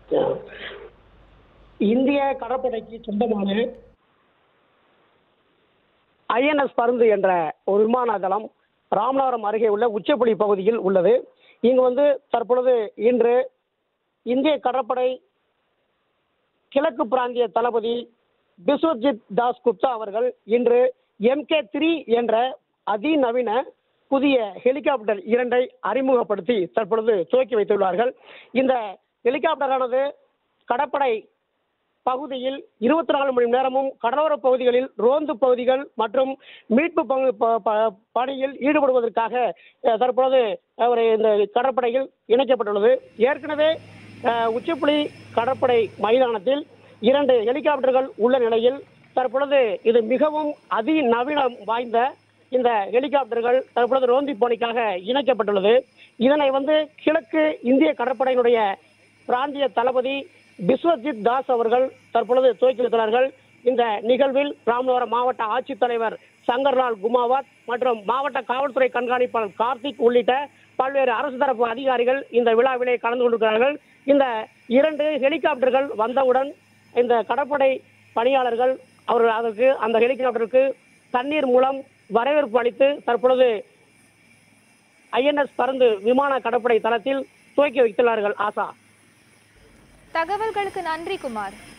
இந்திய கடற்படைக்கு சொந்தமான ஐஎன்எஸ் பருந்து என்ற ஒரு விமான தளம் ராமநாதபுரம் அருகே உள்ள உச்சப்புலி பகுதியில் உள்ளது இங்கு வந்து தற்பொழுது இன்று இந்திய கடற்படை கிழக்கு பிராந்திய தளபதி பிஸ்வஜித் தாஸ் குப்தா அவர்கள் இன்று எம்கே த்ரீ என்ற அதிநவீன புதிய ஹெலிகாப்டர் இரண்டை அறிமுகப்படுத்தி தற்பொழுது துவக்கி வைத்துள்ளார்கள் இந்த ஹெலிகாப்டரானது கடற்படை பகுதியில் இருபத்தி நாலு மணி நேரமும் கடலோர பகுதிகளில் ரோந்து பகுதிகள் மற்றும் மீட்பு பங்கு ப- ப- பணியில் ஈடுபடுவதற்காக அஹ், தற்பொழுது அவர் இந்த கடற்படையில் இணைக்கப்பட்டுள்ளது ஏற்கனவே அஹ், உச்சிப்புலி கடற்படை மைதானத்தில் இரண்டு ஹெலிகாப்டர்கள் உள்ள நிலையில் தற்பொழுது இது மிகவும் அதிநவீனம் வாய்ந்த இந்த ஹெலிகாப்டர்கள் தற்பொழுது ரோந்தி பணிக்காக இணைக்கப்பட்டுள்ளது இதனை வந்து கிழக்கு இந்திய கடற்படையினுடைய பிராந்திய தளபதி பிஸ்வஜித் தாஸ் அவர்கள் தற்பொழுது துவக்கி வைத்துள்ளார்கள் இந்த நிகழ்வில் ராமநாதபுரம் மாவட்ட ஆட்சித்தலைவர் சங்கர்லால் குமாவத் மற்றும் மாவட்ட காவல்துறை கண்காணிப்பாளர் கார்த்திக் உள்ளிட்ட பல்வேறு அரசு தரப்பு அதிகாரிகள் இந்த விழாவிலே கலந்து கொண்டிருக்கிறார்கள் இந்த இரண்டு ஹெலிகாப்டர்கள் வந்தவுடன் இந்த கடற்படை பணியாளர்கள் அவர்கள் அதற்கு அந்த ஹெலிகாப்டருக்கு தண்ணீர் மூலம் வரவேற்பு அளித்து தற்பொழுது ஐஎன்எஸ் பருந்து விமான கடற்படை தளத்தில் துவக்கி வைத்துள்ளார்கள் ஆசா தகவல்களுக்கு நன்றி குமார்